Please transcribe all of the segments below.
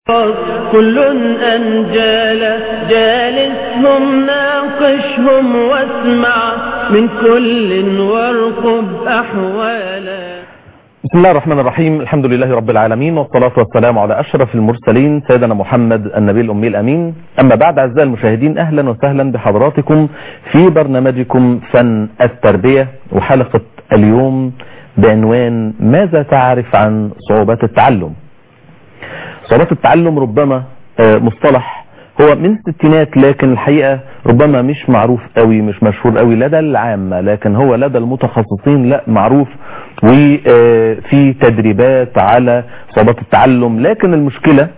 كل أنجال جالسهم ناقشهم واسمع من كل وارقب أحوالا بسم الله الرحمن الرحيم الحمد لله رب العالمين والصلاة والسلام على أشرف المرسلين سيدنا محمد النبي الأمي الأمين أما بعد أعزائي المشاهدين أهلا وسهلا بحضراتكم في برنامجكم فن التربية وحلقة اليوم بعنوان ماذا تعرف عن صعوبات التعلم صعوبات التعلم ربما مصطلح هو من الستينات لكن الحقيقة ربما مش معروف قوي مش مشهور قوي لدى العامة لكن هو لدى المتخصصين لا معروف وفي تدريبات على صعوبات التعلم لكن المشكلة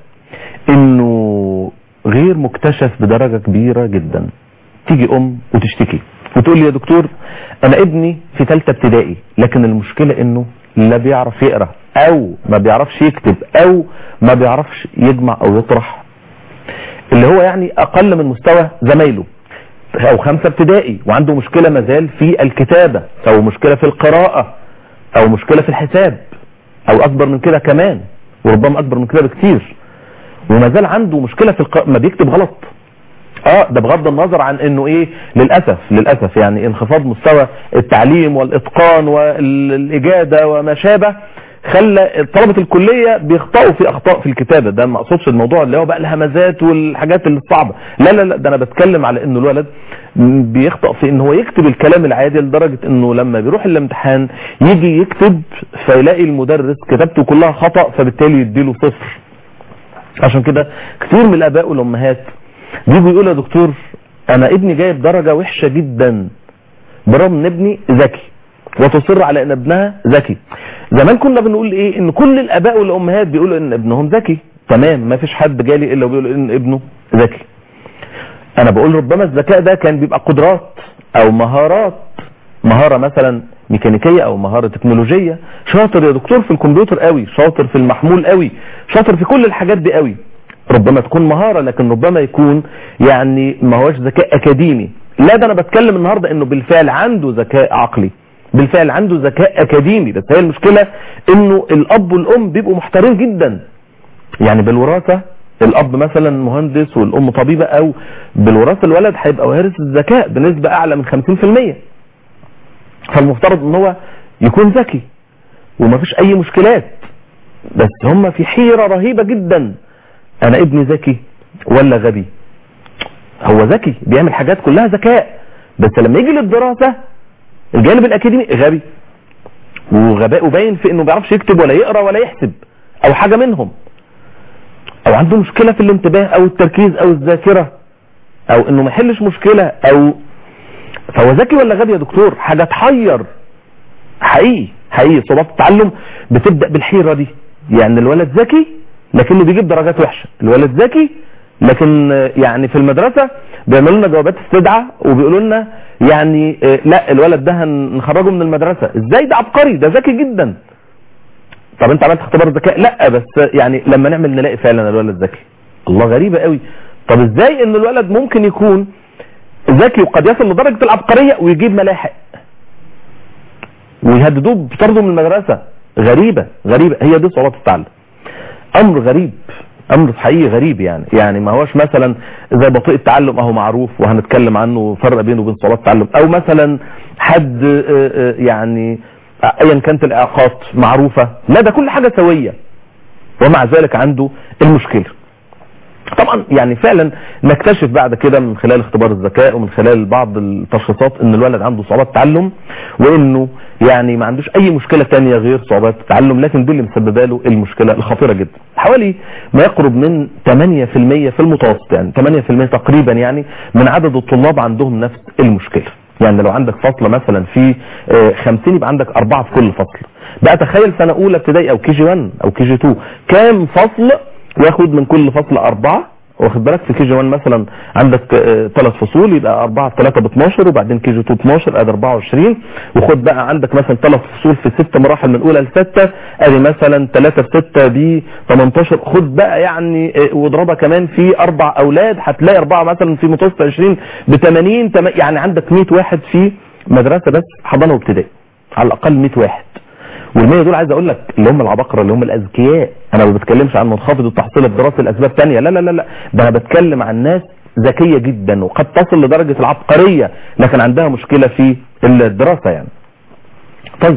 انه غير مكتشف بدرجة كبيرة جدا تيجي ام وتشتكي وتقول لي يا دكتور انا ابني في ثالثه ابتدائي لكن المشكلة انه لا بيعرف يقرأ او ما بيعرفش يكتب او ما بيعرفش يجمع او يطرح اللي هو يعني اقل من مستوى زمايله او خمسة ابتدائي وعنده مشكلة مازال في الكتابة او مشكلة في القراءة او مشكلة في الحساب او اكبر من كده كمان وربما اكبر من كده بكتير ومازال عنده مشكلة في الق... ما بيكتب غلط اه ده بغض النظر عن انه ايه للأسف للأسف يعني انخفاض مستوى التعليم والاتقان والاجادة وما شابه خلى طلبة الكلية بيخطئوا في اخطاء في الكتابة ده ما اقصدش الموضوع اللي هو بقى الهمزات والحاجات الصعبة لا لا لا ده انا بتكلم على انه الولد بيخطئ في ان هو يكتب الكلام العادي لدرجة انه لما بيروح الامتحان يجي يكتب فيلاقي المدرس كتابته كلها خطأ فبالتالي يديله صفر عشان كده كثير من الاباء والامهات بيجوا يقولوا يا دكتور انا ابني جايب درجة وحشة جدا برغم ان ابني ذكي وتصر على ان ابنها ذكي زمان كنا بنقول ايه ان كل الاباء والامهات بيقولوا ان ابنهم ذكي تمام ما فيش حد جالي الا وبيقول ان ابنه ذكي انا بقول ربما الذكاء ده كان بيبقى قدرات او مهارات مهارة مثلا ميكانيكية او مهارة تكنولوجية شاطر يا دكتور في الكمبيوتر قوي شاطر في المحمول قوي شاطر في كل الحاجات دي قوي ربما تكون مهارة لكن ربما يكون يعني ما هوش ذكاء اكاديمي لا ده انا بتكلم النهاردة انه بالفعل عنده ذكاء عقلي بالفعل عنده ذكاء اكاديمي بس هي المشكلة انه الاب والام بيبقوا محتارين جدا يعني بالوراثة الاب مثلا مهندس والام طبيبة او بالوراثة الولد هيبقى وارث الذكاء بنسبة اعلى من 50% فالمفترض ان هو يكون ذكي ومفيش اي مشكلات بس هم في حيرة رهيبة جدا انا ابني ذكي ولا غبي هو ذكي بيعمل حاجات كلها ذكاء بس لما يجي للدراسة الجانب الاكاديمي غبي وغباء باين في انه بيعرفش يكتب ولا يقرا ولا يحسب او حاجة منهم او عنده مشكلة في الانتباه او التركيز او الذاكرة او انه ما يحلش مشكلة او فهو ذكي ولا غبي يا دكتور حاجة تحير حقيقي حقيقي صعوبات التعلم بتبدأ بالحيرة دي يعني الولد ذكي لكنه بيجيب درجات وحشة الولد ذكي لكن يعني في المدرسة بيعملوا لنا جوابات استدعاء وبيقولوا لنا يعني لا الولد ده هنخرجه من المدرسة ازاي ده عبقري ده ذكي جدا طب انت عملت اختبار ذكاء لا بس يعني لما نعمل نلاقي فعلا الولد ذكي الله غريبة قوي طب ازاي ان الولد ممكن يكون ذكي وقد يصل لدرجة العبقرية ويجيب ملاحق ويهددوه بطرده من المدرسة غريبة غريبة هي دي صعوبات التعلم امر غريب امر حقيقي غريب يعني يعني ما هوش مثلا زي بطيء التعلم اهو معروف وهنتكلم عنه فرق بينه وبين صعوبات التعلم او مثلا حد يعني ايا كانت الاعاقات معروفة لا ده كل حاجة سوية ومع ذلك عنده المشكلة طبعا يعني فعلا نكتشف بعد كده من خلال اختبار الذكاء ومن خلال بعض التشخيصات ان الولد عنده صعوبات تعلم وانه يعني ما عندوش اي مشكلة تانية غير صعوبات التعلم لكن دي اللي مسببه له المشكلة الخطيرة جدا حوالي ما يقرب من 8% في المتوسط يعني 8% تقريبا يعني من عدد الطلاب عندهم نفس المشكلة يعني لو عندك فصل مثلا في 50 يبقى عندك أربعة في كل فصل بقى تخيل سنة أولى ابتدائي أو كي جي 1 أو كي جي 2 كام فصل ياخد من كل فصل أربعة واخد بالك في كي جي 1 مثلا عندك ثلاث فصول يبقى 4 في 3 ب 12 وبعدين كي جي 2 12 ادي 24 وخد بقى عندك مثلا ثلاث فصول في ست مراحل من اولى لسته ادي مثلا 3 في 6 دي 18 خد بقى يعني واضربها كمان في اربع اولاد هتلاقي اربعه مثلا في متوسط 20 ب 80 يعني عندك 100 واحد في مدرسه بس حضانه وابتدائي على الاقل 100 واحد وال100 دول عايز اقول لك اللي هم العباقره اللي هم الاذكياء انا ما بتكلمش عن منخفض التحصيل الدراسي لاسباب تانية لا لا لا لا ده انا بتكلم عن ناس ذكيه جدا وقد تصل لدرجه العبقريه لكن عندها مشكله في الدراسه يعني طيب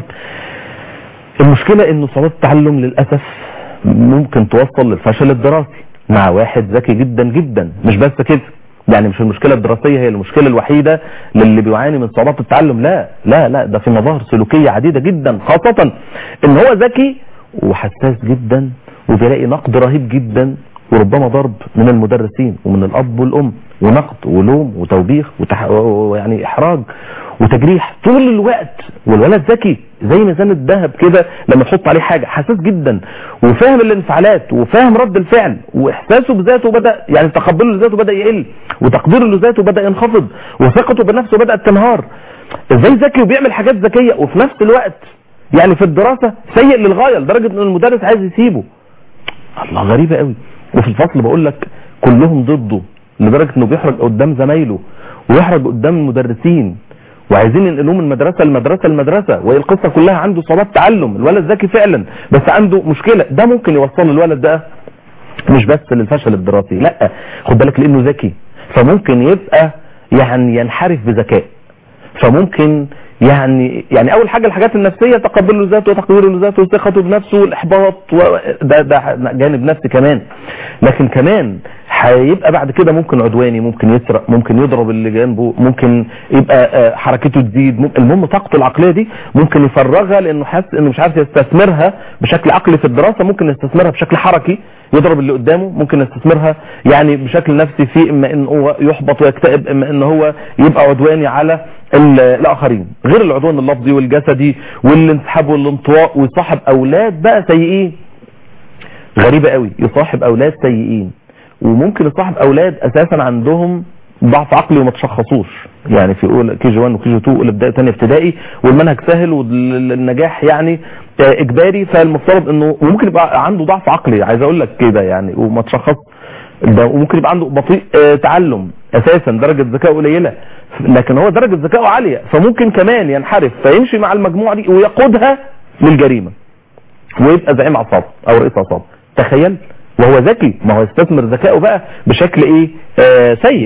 المشكله ان صعوبات التعلم للاسف ممكن توصل للفشل الدراسي مع واحد ذكي جدا جدا مش بس كده يعني مش المشكلة الدراسية هي المشكلة الوحيدة للي بيعاني من صعوبات التعلم لا لا لا ده في مظاهر سلوكية عديدة جدا خاصة ان هو ذكي وحساس جدا وبيلاقي نقد رهيب جدا وربما ضرب من المدرسين ومن الاب والام ونقد ولوم وتوبيخ وتح... ويعني احراج وتجريح طول الوقت والولد ذكي زي ميزان الذهب كده لما تحط عليه حاجه حساس جدا وفاهم الانفعالات وفاهم رد الفعل واحساسه بذاته بدا يعني تقبله لذاته بدا يقل وتقديره لذاته بدا ينخفض وثقته بنفسه بدات تنهار ازاي ذكي وبيعمل حاجات ذكيه وفي نفس الوقت يعني في الدراسه سيء للغايه لدرجه ان المدرس عايز يسيبه الله غريبه قوي وفي الفصل بقول لك كلهم ضده لدرجه انه بيحرج قدام زمايله ويحرج قدام المدرسين وعايزين ينقلوه من مدرسه لمدرسه لمدرسه وهي القصه كلها عنده صعوبات تعلم الولد ذكي فعلا بس عنده مشكله ده ممكن يوصل الولد ده مش بس للفشل الدراسي لا خد بالك لانه ذكي فممكن يبقى يعني ينحرف بذكاء فممكن يعني يعني اول حاجه الحاجات النفسيه تقبله ذاته وتقديره لذاته وثقته بنفسه والاحباط ده ده جانب نفسي كمان لكن كمان هيبقى بعد كده ممكن عدواني ممكن يسرق ممكن يضرب اللي جنبه ممكن يبقى حركته تزيد المهم طاقته العقليه دي ممكن يفرغها لانه حاسس انه مش عارف يستثمرها بشكل عقلي في الدراسه ممكن يستثمرها بشكل حركي يضرب اللي قدامه ممكن يستثمرها يعني بشكل نفسي في اما ان هو يحبط ويكتئب اما ان هو يبقى عدواني على الاخرين غير العدوان اللفظي والجسدي والانسحاب والانطواء ويصاحب اولاد بقى سيئين غريبه قوي يصاحب اولاد سيئين وممكن يصاحب اولاد اساسا عندهم ضعف عقلي وما تشخصوش يعني في اولى كي جي 1 وكي جي 2 اولى ابتدائي ثانيه ابتدائي والمنهج سهل والنجاح يعني اجباري فالمفترض انه وممكن يبقى عنده ضعف عقلي عايز اقول لك كده يعني وما تشخص وممكن يبقى عنده بطيء تعلم اساسا درجه ذكاء قليله لكن هو درجه ذكائه عاليه فممكن كمان ينحرف فيمشي مع المجموعه دي ويقودها للجريمه ويبقى زعيم عصابه او رئيس عصابه تخيل وهو ذكي ما هو يستثمر ذكائه بقى بشكل ايه آه سيء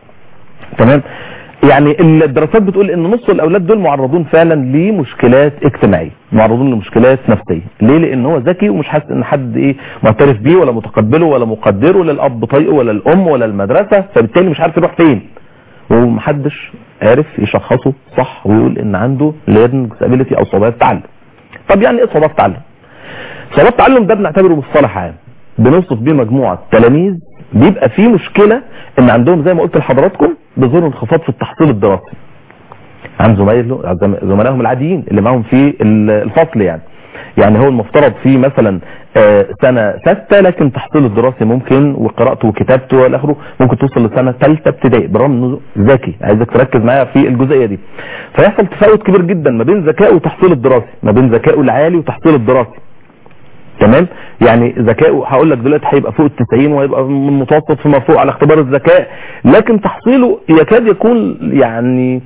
تمام يعني الدراسات بتقول ان نص الاولاد دول معرضون فعلا لمشكلات اجتماعيه معرضون لمشكلات نفسيه ليه لان هو ذكي ومش حاسس ان حد ايه معترف بيه ولا متقبله ولا مقدره ولا الاب طايقه ولا الام ولا المدرسه فبالتالي مش عارف يروح فين ومحدش عارف يشخصه صح ويقول ان عنده ليرنينج disability او صعوبات تعلم طب يعني ايه صعوبات تعلم صعوبات تعلم ده بنعتبره مصطلح عام بنوصف بيه مجموعه تلاميذ بيبقى في مشكله ان عندهم زي ما قلت لحضراتكم بظهور انخفاض في التحصيل الدراسي عن زمايله زملائهم العاديين اللي معاهم في الفصل يعني يعني هو المفترض في مثلا سنة ستة لكن تحصيله الدراسي ممكن وقراءته وكتابته والى اخره ممكن توصل لسنة ثالثة ابتدائي برغم انه ذكي عايزك تركز معايا في الجزئية دي فيحصل تفاوت كبير جدا ما بين ذكائه وتحصيل الدراسي ما بين ذكائه العالي وتحصيل الدراسي تمام يعني ذكائه هقول لك دلوقتي هيبقى فوق ال 90 وهيبقى من متوسط فيما فوق على اختبار الذكاء لكن تحصيله يكاد يكون يعني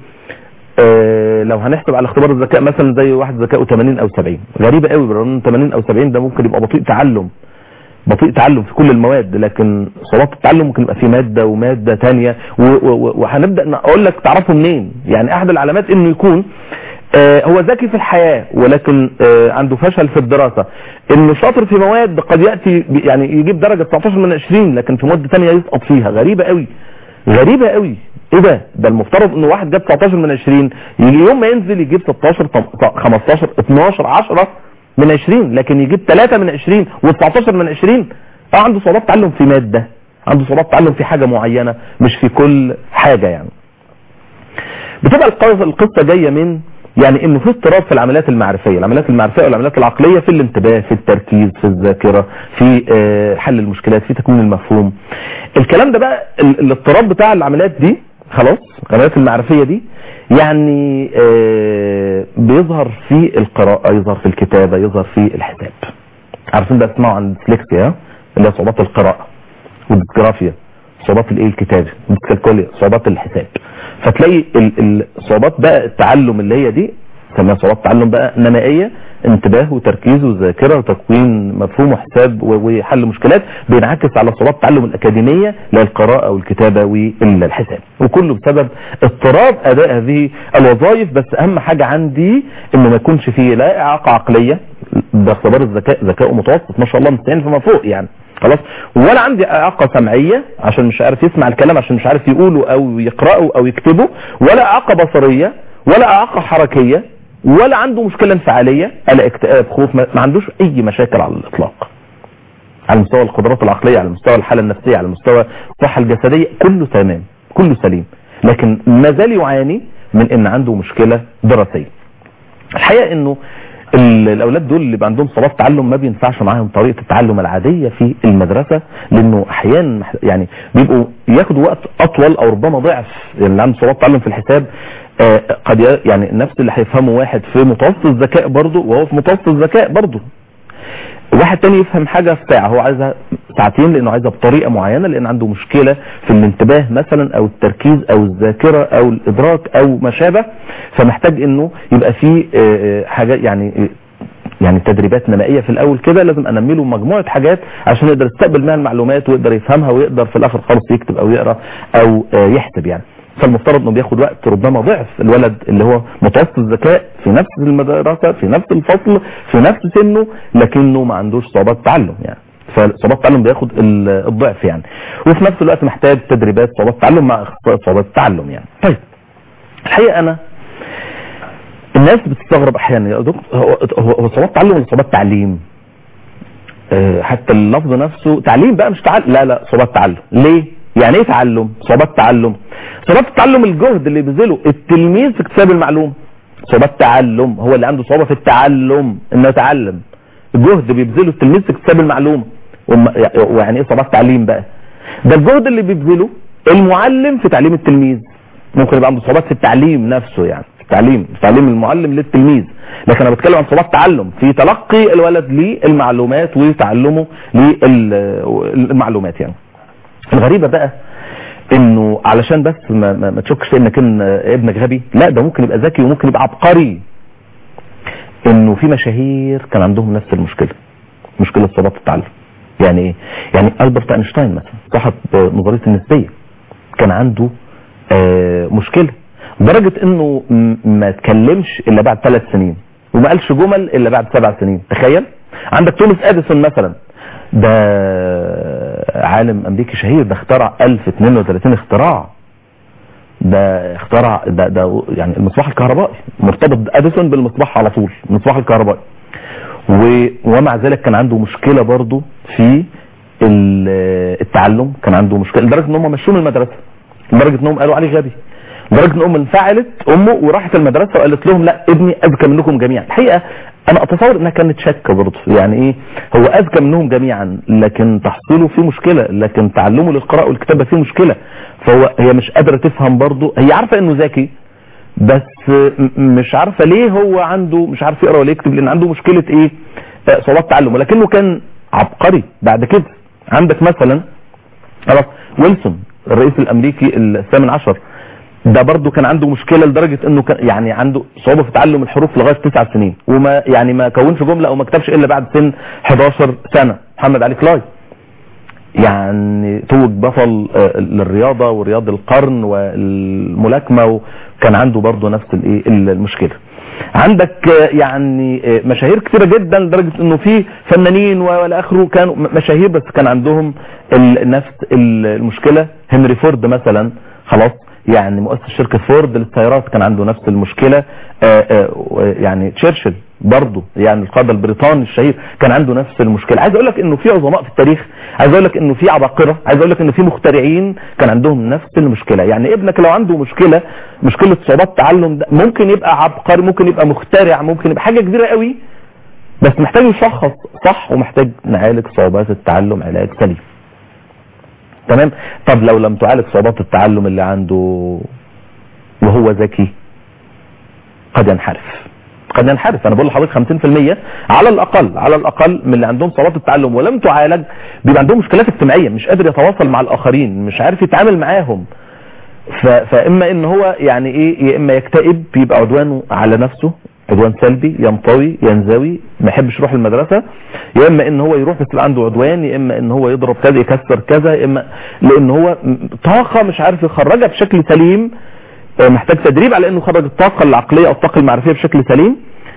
آه لو هنحسب على اختبار الذكاء مثلا زي واحد ذكائه 80 او 70 غريبه قوي برغم 80 او 70 ده ممكن يبقى بطيء تعلم بطيء تعلم في كل المواد لكن صعوبات التعلم ممكن يبقى في ماده وماده ثانيه وهنبدا اقول لك تعرفه منين يعني احد العلامات انه يكون آه هو ذكي في الحياة ولكن آه عنده فشل في الدراسة انه شاطر في مواد قد يأتي يعني يجيب درجة 19 من 20 لكن في مادة ثانيه يسقط فيها غريبة قوي غريبة قوي ايه ده ده المفترض انه واحد جاب 19 من 20 يجي يوم ما ينزل يجيب 16 15 12 10 من 20 لكن يجيب 3 من 20 و19 من 20 اه عنده صعوبات تعلم في مادة عنده صعوبات تعلم في حاجة معينة مش في كل حاجة يعني بتبقى القصة جاية من يعني انه في اضطراب في العمليات المعرفيه العمليات المعرفيه والعمليات العقليه في الانتباه في التركيز في الذاكره في حل المشكلات في تكوين المفهوم الكلام ده بقى الاضطراب بتاع العمليات دي خلاص العمليات المعرفيه دي يعني بيظهر في القراءه يظهر في الكتابه يظهر في الحساب عارفين بقى تسمعوا عن الديسلكسيا اللي هي صعوبات القراءه والديسجرافيا صعوبات الايه الكتابه الكالكوليا صعوبات الحساب فتلاقي الصعوبات بقى التعلم اللي هي دي سميها صعوبات تعلم بقى نمائيه انتباه وتركيز وذاكره وتكوين مفهوم وحساب و- وحل مشكلات بينعكس على صعوبات التعلم الاكاديميه للقراءه والكتابه والحساب وكله بسبب اضطراب اداء هذه الوظائف بس اهم حاجه عندي انه ما يكونش فيه لا اعاقه عقليه ده اختبار الذكاء ذكاء متوسط ما شاء الله 90 فما فوق يعني خلاص ولا عندي اعاقه سمعيه عشان مش عارف يسمع الكلام عشان مش عارف يقوله او يقراه او يكتبه ولا اعاقه بصريه ولا اعاقه حركيه ولا عنده مشكله انفعاليه قلق اكتئاب خوف ما ما عندوش اي مشاكل على الاطلاق على مستوى القدرات العقليه على مستوى الحاله النفسيه على مستوى الصحه الجسديه كله تمام كله سليم لكن ما زال يعاني من ان عنده مشكله دراسيه الحقيقه انه ال- الاولاد دول اللي بقى عندهم صعوبات تعلم ما بينفعش معاهم طريقه التعلم العاديه في المدرسه لانه احيانا مح- يعني بيبقوا ياخدوا وقت اطول او ربما ضعف يعني اللي عنده صعوبات تعلم في الحساب آه، قد ي- يعني نفس اللي هيفهمه واحد في متوسط الذكاء برضه وهو في متوسط الذكاء برضه واحد تاني يفهم حاجة في ساعة هو عايزها ساعتين لانه عايزها بطريقة معينة لان عنده مشكلة في الانتباه مثلا او التركيز او الذاكرة او الادراك او ما شابه فمحتاج انه يبقى فيه آه، آه، حاجات يعني آه، يعني تدريبات نمائية في الاول كده لازم انمي له مجموعة حاجات عشان يقدر يستقبل منها المعلومات ويقدر يفهمها ويقدر في الاخر خالص يكتب او يقرا او آه، يحسب يعني فالمفترض انه بياخد وقت ربما ضعف الولد اللي هو متوسط الذكاء في نفس المدرسة في نفس الفصل في نفس سنه لكنه ما عندوش صعوبات تعلم يعني فصعوبات التعلم بياخد ال- الضعف يعني وفي نفس الوقت محتاج تدريبات صعوبات التعلم مع اخصائي صعوبات التعلم يعني طيب الحقيقة انا الناس بتستغرب احيانا يا دكتور هو هو هو صعوبات تعلم ولا صعوبات تعليم آه، حتى اللفظ نفسه تعليم بقى مش تعلم لا لا صعوبات تعلم ليه يعني ايه تعلم صعوبات تعلم صعوبات التعلم الجهد اللي بيبذله التلميذ في اكتساب المعلومه صعوبات تعلم هو اللي عنده صعوبه في التعلم انه يتعلم الجهد بيبذله التلميذ في اكتساب المعلومه وم- ويعني ايه صعوبات تعليم بقى ده الجهد اللي بيبذله المعلم في تعليم التلميذ ممكن يبقى عنده صعوبات في التعليم نفسه يعني في التعليم في تعليم المعلم للتلميذ لكن انا بتكلم عن صعوبات تعلم في تلقي الولد للمعلومات وتعلمه للمعلومات يعني الغريبة بقى انه علشان بس ما, ما, ما تشكش انك ان ابنك غبي لا ده ممكن يبقى ذكي وممكن يبقى عبقري انه في مشاهير كان عندهم نفس المشكلة مشكلة صعوبات التعلم يعني ايه يعني البرت اينشتاين مثلا صاحب نظرية النسبية كان عنده آه مشكلة لدرجة انه م- ما اتكلمش الا بعد ثلاث سنين وما قالش جمل الا بعد سبع سنين تخيل عندك توماس اديسون مثلا ده عالم امريكي شهير ده اخترع 1032 اختراع ده اخترع ده, ده يعني المصباح الكهربائي مرتبط اديسون بالمصباح على طول المصباح الكهربائي و- ومع ذلك كان عنده مشكلة برضه في ال- التعلم كان عنده مشكلة لدرجة ان هم مشوه من المدرسة لدرجة انهم قالوا عليه غبي لدرجة ان ام انفعلت امه وراحت المدرسة وقالت لهم لا ابني اذكى منكم جميعا الحقيقة انا اتصور انها كانت شك برضه يعني ايه هو اذكى منهم جميعا لكن تحصيله فيه مشكلة لكن تعلمه للقراءة والكتابة فيه مشكلة فهو هي مش قادرة تفهم برضه هي عارفة انه ذكي بس م- مش عارفة ليه هو عنده مش عارف يقرا ولا يكتب لان عنده مشكلة ايه آه، صعوبات تعلم ولكنه كان عبقري بعد كده عندك مثلا خلاص ويلسون الرئيس الامريكي الثامن عشر ده برضه كان عنده مشكله لدرجه انه كان يعني عنده صعوبه في تعلم الحروف لغايه تسع سنين وما يعني ما كونش جمله او ما كتبش الا بعد سن 11 سنه محمد علي كلاي يعني توج بطل آه، للرياضه ورياض القرن والملاكمه وكان عنده برضه نفس الايه المشكله عندك آه، يعني آه، مشاهير كتيره جدا لدرجه انه في فنانين والى اخره كانوا م- مشاهير بس كان عندهم ال- نفس ال- المشكله هنري فورد مثلا خلاص يعني مؤسس شركه فورد للسيارات كان عنده نفس المشكله آه، آه، يعني تشرشل برضه يعني القاده البريطاني الشهير كان عنده نفس المشكله عايز اقول لك انه في عظماء في التاريخ عايز اقول لك انه في عباقره عايز اقول لك انه في مخترعين كان عندهم نفس المشكله يعني ابنك لو عنده مشكله مشكله صعوبات تعلم ده ممكن يبقى عبقري ممكن يبقى مخترع ممكن يبقى حاجه كبيره قوي بس محتاج يشخص صح ومحتاج نعالج صعوبات التعلم علاج سليم تمام طب لو لم تعالج صعوبات التعلم اللي عنده وهو ذكي قد ينحرف قد ينحرف انا بقول لحضرتك 50% على الاقل على الاقل من اللي عندهم صعوبات التعلم ولم تعالج بيبقى عندهم مشكلات اجتماعيه مش قادر يتواصل مع الاخرين مش عارف يتعامل معاهم ف... فاما ان هو يعني ايه يا اما يكتئب يبقى عدوانه على نفسه عدوان سلبي ينطوي ينزوي ما يحبش يروح المدرسه يا اما ان هو يروح بس يبقى عنده عدوان يا اما ان هو يضرب كذا يكسر كذا يا اما لان هو طاقه مش عارف يخرجها بشكل سليم آه، محتاج تدريب على انه يخرج الطاقه العقليه او الطاقه المعرفيه بشكل سليم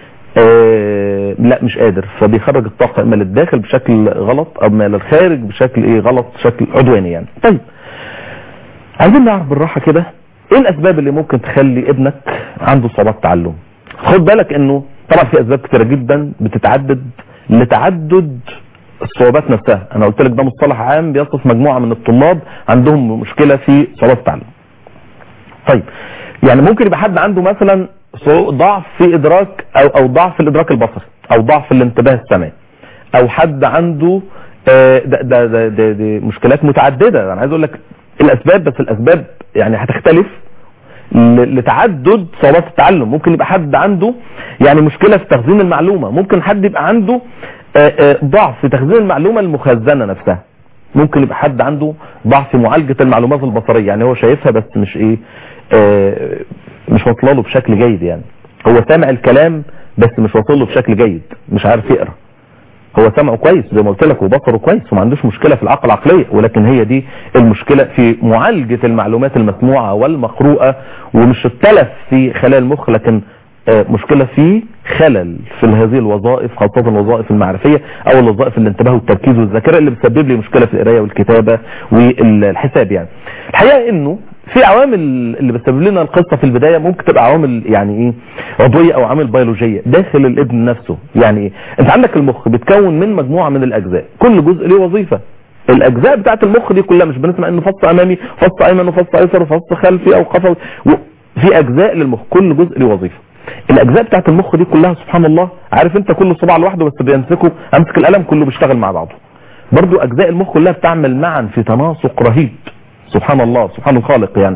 آه، لا مش قادر فبيخرج الطاقه اما للداخل بشكل غلط او اما للخارج بشكل ايه غلط بشكل عدواني يعني طيب عايزين نعرف بالراحه كده ايه الاسباب اللي ممكن تخلي ابنك عنده صعوبات تعلم خد بالك انه طبعا في اسباب كتيره جدا بتتعدد لتعدد الصعوبات نفسها انا قلت لك ده مصطلح عام بيصف مجموعه من الطلاب عندهم مشكله في صعوبات التعلم طيب يعني ممكن يبقى حد عنده مثلا صعو- ضعف في ادراك او او ضعف في الادراك البصري او ضعف في الانتباه السمعي او حد عنده آه، ده ده ده, ده, ده مشكلات متعدده انا عايز اقول لك الاسباب بس الاسباب يعني هتختلف ل- لتعدد صعوبات التعلم ممكن يبقى حد عنده يعني مشكله في تخزين المعلومه ممكن حد يبقى عنده آه، آه، ضعف في تخزين المعلومه المخزنه نفسها ممكن يبقى حد عنده ضعف في معالجه المعلومات البصريه يعني هو شايفها بس مش ايه آه، مش واصله له بشكل جيد يعني هو سامع الكلام بس مش واصل له بشكل جيد مش عارف يقرا هو سمعه كويس زي ما قلت لك وبصره كويس وما عندوش مشكله في العقل العقليه ولكن هي دي المشكله في معالجه المعلومات المسموعه والمقروءه ومش التلف في خلايا المخ لكن آه، مشكله في خلل في هذه الوظائف خاصه الوظائف المعرفيه او الوظائف الانتباه والتركيز والذاكره اللي بتسبب لي مشكله في القرايه والكتابه والحساب يعني الحقيقه انه في عوامل اللي بتسبب لنا القصه في البدايه ممكن تبقى عوامل يعني ايه عضويه او عوامل بيولوجيه داخل الابن نفسه يعني ايه انت عندك المخ بيتكون من مجموعه من الاجزاء كل جزء له وظيفه الاجزاء بتاعت المخ دي كلها مش بنسمع انه فص امامي فص ايمن وفص ايسر وفص خلفي او قفوي و- في اجزاء للمخ كل جزء له وظيفه الاجزاء بتاعت المخ دي كلها سبحان الله عارف انت كل صباع لوحده بس بيمسكه امسك القلم كله بيشتغل مع بعضه برضو اجزاء المخ كلها بتعمل معا في تناسق رهيب سبحان الله سبحان الخالق يعني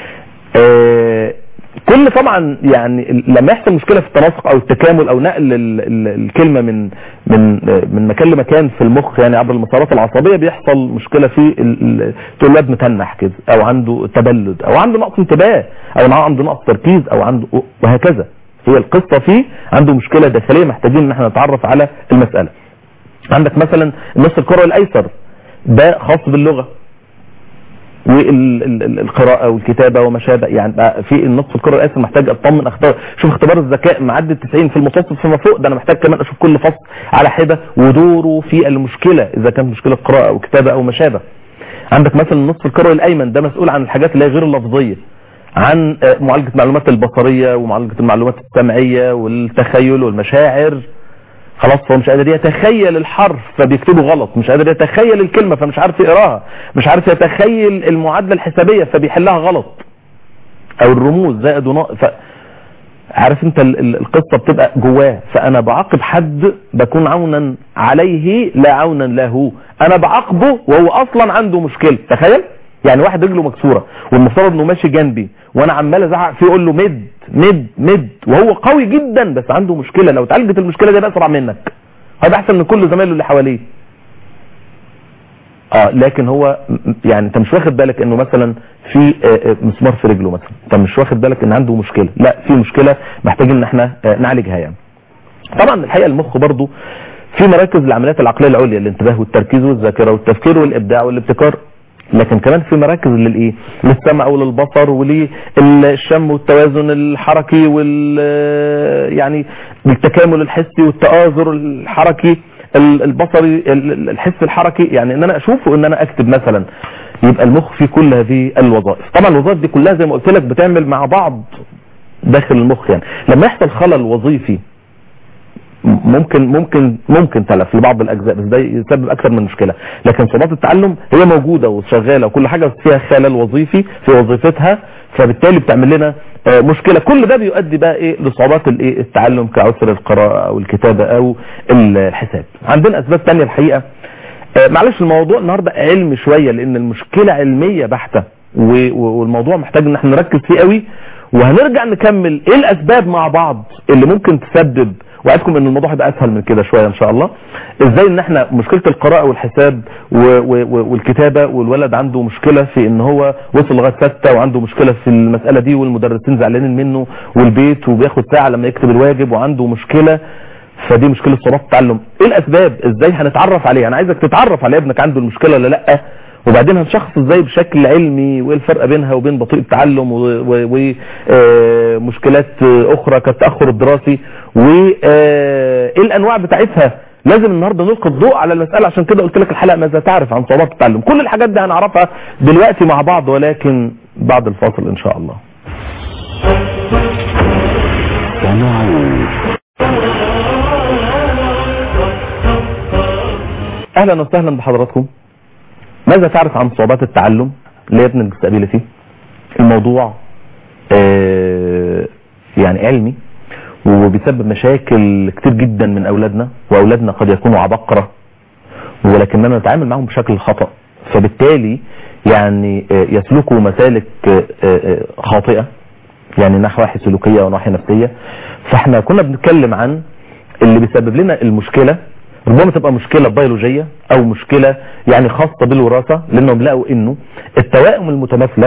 آه كل طبعا يعني ال- لما يحصل مشكله في التناسق او التكامل او نقل ال ال الكلمه من من آه، من مكان لمكان في المخ يعني عبر المسارات العصبيه بيحصل مشكله في ال- ال- الولاد متنح كده او عنده تبلد او عنده نقص انتباه او عنده نقص تركيز او عنده وهكذا هي القصه فيه عنده مشكله داخليه محتاجين ان احنا نتعرف على المساله عندك مثلا النص الكروي الايسر ده خاص باللغه والقراءة والكتابة وما شابه يعني بقى في النصف الكرة الايسر محتاج اطمن اختار شوف اختبار الذكاء معدي 90 في المتوسط فيما فوق ده انا محتاج كمان اشوف كل فصل على حدة ودوره في المشكلة اذا كانت مشكلة قراءة او كتابة او ما شابه عندك مثلا النصف الكروي الايمن ده مسؤول عن الحاجات اللي هي غير اللفظية عن آه، معالجة المعلومات البصرية ومعالجة المعلومات السمعية والتخيل والمشاعر خلاص هو مش قادر يتخيل الحرف فبيكتبه غلط مش قادر يتخيل الكلمة فمش عارف يقراها مش عارف يتخيل المعادلة الحسابية فبيحلها غلط او الرموز زائد وناقص ف... عارف انت ال- ال- القصة بتبقى جواه فانا بعاقب حد بكون عونا عليه لا عونا له انا بعاقبه وهو اصلا عنده مشكلة تخيل يعني واحد رجله مكسورة والمفترض انه ماشي جنبي وانا عمال ازعق فيه اقول له مد مد مد وهو قوي جدا بس عنده مشكلة لو اتعالجت المشكلة دي بقى اسرع منك هيبقى احسن من كل زمايله اللي حواليه اه لكن هو م- يعني انت مش واخد بالك انه مثلا في آه، آه، مسمار في رجله مثلا انت مش واخد بالك ان عنده مشكله لا في مشكله محتاجين ان احنا آه، نعالجها يعني طبعا الحقيقه المخ برضو في مراكز العمليات العقليه العليا الانتباه والتركيز والذاكره والتفكير والابداع والابتكار لكن كمان في مراكز للايه للسمع وللبصر وللشم والتوازن الحركي وال يعني بالتكامل الحسي والتآزر الحركي ال- البصري ال- ال- الحس الحركي يعني ان انا اشوف وان انا اكتب مثلا يبقى المخ فيه كل هذه الوظائف طبعا الوظائف دي كلها زي ما قلت لك بتعمل مع بعض داخل المخ يعني لما يحصل خلل وظيفي ممكن ممكن ممكن تلف لبعض الاجزاء بس ده يسبب اكثر من مشكله لكن صعوبات التعلم هي موجوده وشغاله وكل حاجه بس فيها خلل وظيفي في وظيفتها فبالتالي بتعمل لنا آه، مشكله كل ده بيؤدي بقى ايه لصعوبات الايه التعلم كعسر القراءه او الكتابه او الحساب عندنا اسباب تانية الحقيقه آه، معلش الموضوع النهارده علم شويه لان المشكله علميه بحته و- و- والموضوع محتاج ان احنا نركز فيه قوي وهنرجع نكمل ايه الاسباب مع بعض اللي ممكن تسبب وعدكم ان الموضوع هيبقى اسهل من كده شويه ان شاء الله ازاي ان احنا مشكله القراءه والحساب و و والكتابه والولد عنده مشكله في ان هو وصل لغايه سته وعنده مشكله في المساله دي والمدرسين زعلانين منه والبيت وبياخد ساعه لما يكتب الواجب وعنده مشكله فدي مشكله صعوبات التعلم ايه الاسباب ازاي هنتعرف عليها انا عايزك تتعرف على ابنك عنده المشكله ولا لا وبعدين هنشخص ازاي بشكل علمي وايه الفرق بينها وبين بطيء التعلم ومشكلات اخرى كالتاخر الدراسي وايه الانواع بتاعتها لازم النهارده نلقي الضوء على المساله عشان كده قلت لك الحلقه ماذا تعرف عن صعوبات التعلم كل الحاجات دي هنعرفها دلوقتي مع بعض ولكن بعد الفاصل ان شاء الله اهلا وسهلا بحضراتكم ماذا تعرف عن صعوبات التعلم لابن المستقبلي فيه الموضوع آه يعني علمي وبيسبب مشاكل كتير جدا من اولادنا واولادنا قد يكونوا عبقرة ولكننا نتعامل معهم بشكل خطأ فبالتالي يعني آه يسلكوا مسالك آه خاطئة يعني نحو سلوكية ونواحي نفسية فاحنا كنا بنتكلم عن اللي بيسبب لنا المشكلة ربما تبقى مشكلة بيولوجية او مشكلة يعني خاصة بالوراثة لانهم لقوا انه التوائم المتماثلة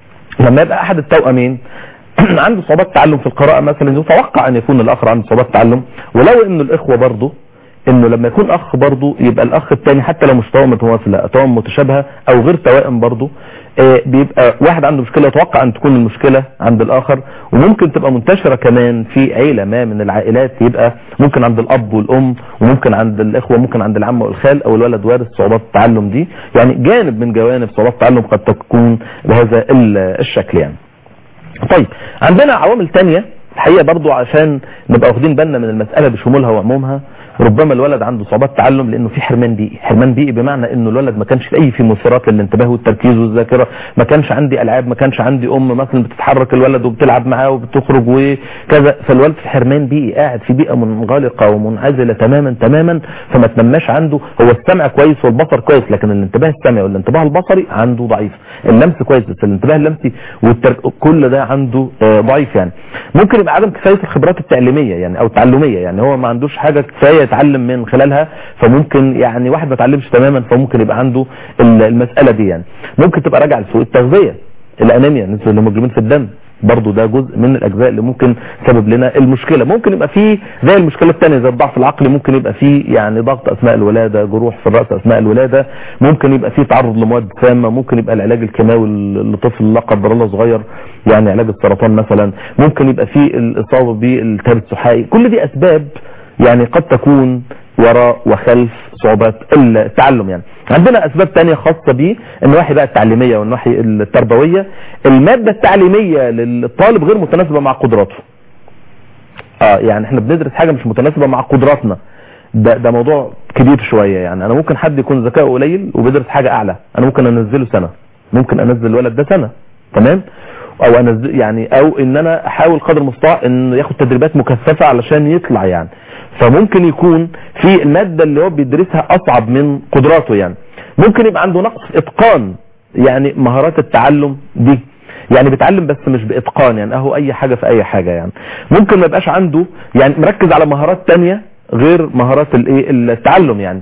لما يبقى احد التوأمين عنده صعوبات تعلم في القراءة مثلا يتوقع ان يكون الاخر عنده صعوبات تعلم ولو انه الاخوة برضه انه لما يكون اخ برضه يبقى الاخ الثاني حتى لو مش توأم متماثلة توأم متشابهة او غير توائم برضه آه بيبقى واحد عنده مشكلة يتوقع ان تكون المشكلة عند الاخر وممكن تبقى منتشرة كمان في عيلة ما من العائلات يبقى ممكن عند الاب والام وممكن عند الاخوة ممكن عند العم والخال او الولد وارث صعوبات التعلم دي يعني جانب من جوانب صعوبات التعلم قد تكون بهذا الشكل يعني طيب عندنا عوامل تانية الحقيقة برضو عشان نبقى واخدين بالنا من المسألة بشمولها وعمومها ربما الولد عنده صعوبات تعلم لانه في حرمان بيئي حرمان بيئي بمعنى انه الولد ما كانش في اي في مثيرات للانتباه والتركيز والذاكره ما كانش عندي العاب ما كانش عندي ام مثلا بتتحرك الولد وبتلعب معاه وبتخرج وكذا فالولد في حرمان بيئي قاعد في بيئه منغلقه ومنعزله تماما تماما فما تنماش عنده هو السمع كويس والبصر كويس لكن الانتباه السمعي والانتباه البصري عنده ضعيف اللمس كويس بس الانتباه اللمسي والترك... كل ده عنده ضعيف يعني ممكن يبقى عدم كفايه الخبرات التعليميه يعني او التعلميه يعني هو ما عندوش حاجه كفايه يتعلم من خلالها فممكن يعني واحد ما اتعلمش تماما فممكن يبقى عنده المسألة دي يعني ممكن تبقى راجع لسوء التغذية الانيميا نسبة الهيموجلوبين في الدم برضو ده جزء من الاجزاء اللي ممكن سبب لنا المشكلة ممكن يبقى فيه زي المشكلة الثانيه زي الضعف العقلي ممكن يبقى فيه يعني ضغط اثناء الولادة جروح في الرأس اثناء الولادة ممكن يبقى فيه تعرض لمواد سامة ممكن يبقى العلاج الكيماوي لطفل لا قدر الله صغير يعني علاج السرطان مثلا ممكن يبقى فيه الاصابة بالتهاب السحائي كل دي اسباب يعني قد تكون وراء وخلف صعوبات التعلم يعني عندنا اسباب تانية خاصة بيه النواحي بقى التعليمية والنواحي التربوية المادة التعليمية للطالب غير متناسبة مع قدراته اه يعني احنا بندرس حاجة مش متناسبة مع قدراتنا ده, ده موضوع كبير شوية يعني انا ممكن حد يكون ذكاؤه قليل وبيدرس حاجة اعلى انا ممكن انزله سنة ممكن انزل الولد ده سنة تمام او انزل يعني او ان انا احاول قدر المستطاع ان ياخد تدريبات مكثفة علشان يطلع يعني فممكن يكون في المادة اللي هو بيدرسها اصعب من قدراته يعني ممكن يبقى عنده نقص اتقان يعني مهارات التعلم دي يعني بيتعلم بس مش باتقان يعني اهو اي حاجة في اي حاجة يعني ممكن ما يبقاش عنده يعني مركز على مهارات تانية غير مهارات الايه التعلم يعني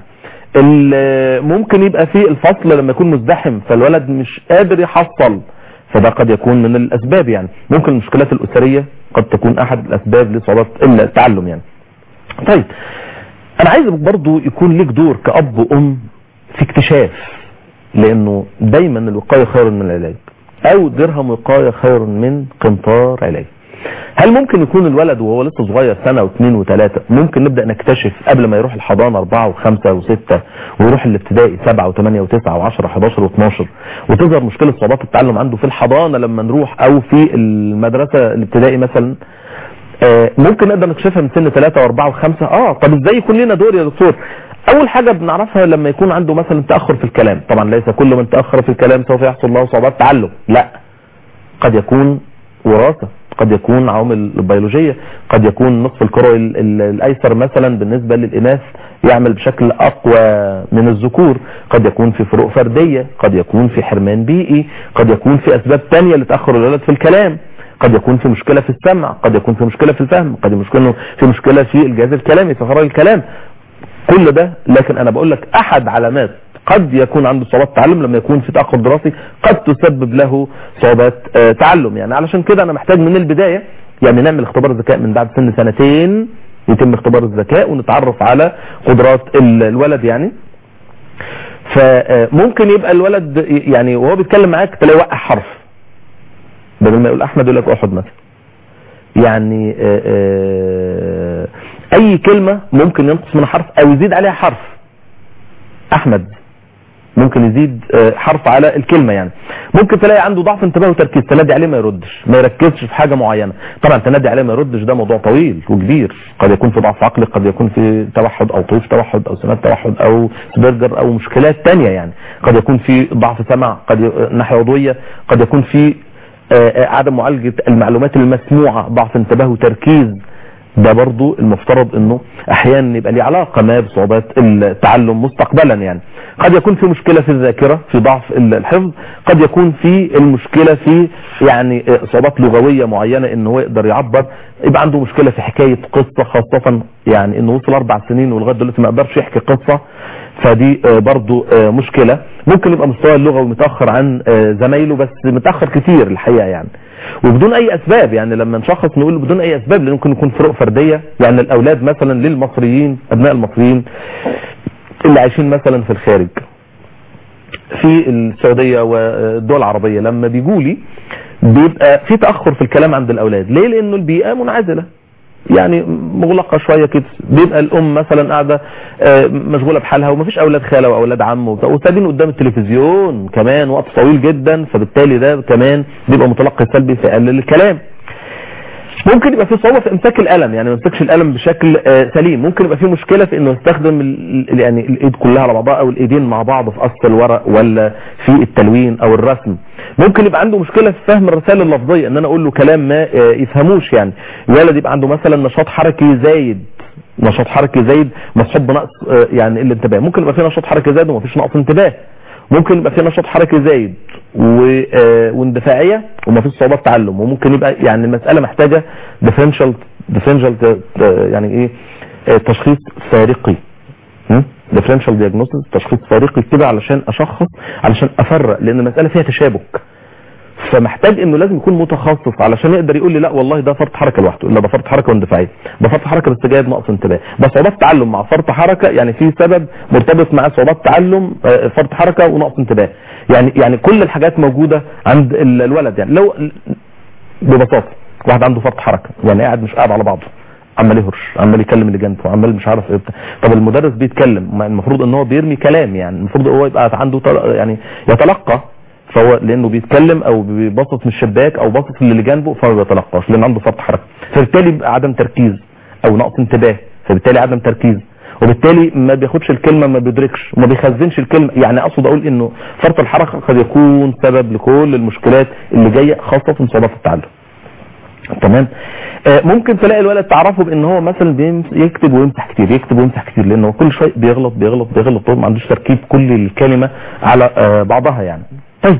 ممكن يبقى في الفصل لما يكون مزدحم فالولد مش قادر يحصل فده قد يكون من الاسباب يعني ممكن المشكلات الاسرية قد تكون احد الاسباب لصعوبات التعلم يعني طيب انا عايزك برضو يكون ليك دور كأب وام في اكتشاف لانه دايما الوقاية خير من العلاج او درهم وقاية خير من قنطار علاج هل ممكن يكون الولد وهو لسه صغير سنة واثنين وثلاثة ممكن نبدأ نكتشف قبل ما يروح الحضانة اربعة وخمسة وستة ويروح الابتدائي سبعة وثمانية وتسعة وعشرة حداشر واثناشر وتظهر مشكلة صعوبات التعلم عنده في الحضانة لما نروح او في المدرسة الابتدائي مثلا آه ممكن نقدر نكشفها من سن ثلاثة واربعة وخمسة اه طب ازاي يكون لنا دور يا دكتور اول حاجة بنعرفها لما يكون عنده مثلا تأخر في الكلام طبعا ليس كل من تأخر في الكلام سوف يحصل له صعوبات تعلم لا قد يكون وراثة قد يكون عوامل بيولوجية قد يكون نصف الكروي الايسر مثلا بالنسبة للاناث يعمل بشكل اقوى من الذكور قد يكون في فروق فردية قد يكون في حرمان بيئي قد يكون في اسباب تانية لتأخر الولد في الكلام قد يكون في مشكلة في السمع قد يكون في مشكلة في الفهم قد يكون في مشكلة في الجهاز الكلامي في فرار الكلام كل ده لكن انا بقول لك احد علامات قد يكون عنده صعوبات تعلم لما يكون في تاخر دراسي قد تسبب له صعوبات آه، تعلم يعني علشان كده انا محتاج من البدايه يعني نعمل اختبار الذكاء من بعد سن سنتين يتم اختبار الذكاء ونتعرف على قدرات ال- الولد يعني فممكن يبقى الولد يعني وهو بيتكلم معاك تلاقيه وقع حرف بدل ما يقول احمد يقول لك احد مثلا يعني آه، آه، اي كلمة ممكن ينقص منها حرف او يزيد عليها حرف احمد ممكن يزيد آه، حرف على الكلمة يعني ممكن تلاقي عنده ضعف انتباه وتركيز تنادي عليه ما يردش ما يركزش في حاجة معينة طبعا تنادي عليه ما يردش ده موضوع طويل وكبير قد يكون في ضعف عقلي قد يكون في توحد او طيف توحد او سمات توحد او سبرجر او مشكلات تانية يعني قد يكون في ضعف سمع قد ي... ناحية عضوية قد يكون في آه، آه، عدم معالجة المعلومات المسموعة ضعف انتباه وتركيز ده برضو المفترض انه احيانا يبقى ليه علاقة ما بصعوبات التعلم مستقبلا يعني قد يكون في مشكلة في الذاكرة في ضعف الحفظ قد يكون في المشكلة في يعني صعوبات لغوية معينة ان هو يقدر يعبر يبقى عنده مشكلة في حكاية قصة خاصة يعني انه وصل اربع سنين ولغاية دلوقتي ما يقدرش يحكي قصة فدي آه، برضو آه، مشكلة ممكن يبقى مستوى اللغوي متأخر عن آه، زمايله بس متأخر كتير الحقيقة يعني وبدون اي اسباب يعني لما نشخص نقول بدون اي اسباب لان ممكن يكون فروق فردية يعني الاولاد مثلا للمصريين ابناء المصريين اللي عايشين مثلا في الخارج في السعودية والدول العربية لما بيجوا لي بيبقى في تأخر في الكلام عند الأولاد ليه لأنه البيئة منعزلة يعني مغلقة شوية كده بيبقى الأم مثلا قاعدة آه، مشغولة بحالها ومفيش أولاد خالة وأولاد عم وبتاع وسايبين قدام التلفزيون كمان وقت طويل جدا فبالتالي ده كمان بيبقى متلقي سلبي فيقلل الكلام ممكن يبقى في صعوبة في امساك القلم يعني ما يمسكش القلم بشكل آه، سليم ممكن يبقى في مشكلة في انه يستخدم ال- ال- يعني الايد كلها على بعضها او الايدين مع بعض في قص الورق ولا في التلوين او الرسم ممكن يبقى عنده مشكلة في فهم الرسائل اللفظية ان انا اقول له كلام ما آه، يفهموش يعني الولد يبقى عنده مثلا نشاط حركي زايد نشاط حركي زايد مصحوب بنقص آه، يعني الانتباه ممكن يبقى في نشاط حركي زايد ومفيش نقص انتباه ممكن يبقى في نشاط حركي زايد و- آه، واندفاعيه ومفيش صعوبات تعلم وممكن يبقى يعني المساله محتاجه ديفرنشال ديفرنشال يعني ايه آه، تشخيص فارقي ديفرنشال دياجنوستس تشخيص فارقي كده علشان اشخص علشان افرق لان المساله فيها تشابك فمحتاج انه لازم يكون متخصص علشان يقدر يقول لي لا والله ده فرط حركه لوحده لا ده فرط حركه واندفاعيه ده فرط حركه بس جاي بنقص انتباه ده صعوبات تعلم مع فرط حركه يعني في سبب مرتبط مع صعوبات تعلم آه، فرط حركه ونقص انتباه يعني يعني كل الحاجات موجوده عند ال- الولد يعني لو ببساطه واحد عنده فرط حركه يعني قاعد مش قاعد على بعضه عمال يهرش عمال يكلم اللي جنبه عمال مش عارف ايه بتاع. طب المدرس بيتكلم ما المفروض ان هو بيرمي كلام يعني المفروض هو يبقى عنده تل- يعني يتلقى فهو لانه بيتكلم او بيبصص من الشباك او باصص للي جنبه فما بيتلقاش لان عنده فرط حركه فبالتالي بيبقى عدم تركيز او نقص انتباه فبالتالي عدم تركيز وبالتالي ما بياخدش الكلمه ما بيدركش وما بيخزنش الكلمه يعني اقصد اقول انه فرط الحركه قد يكون سبب لكل المشكلات اللي جايه خاصه في صعوبات التعلم تمام آه، ممكن تلاقي الولد تعرفه بان هو مثلا بيمس- يكتب ويمسح كتير يكتب ويمسح كتير لانه كل شويه بيغلط بيغلط بيغلط ما عندوش تركيب كل الكلمه على آه، بعضها يعني طيب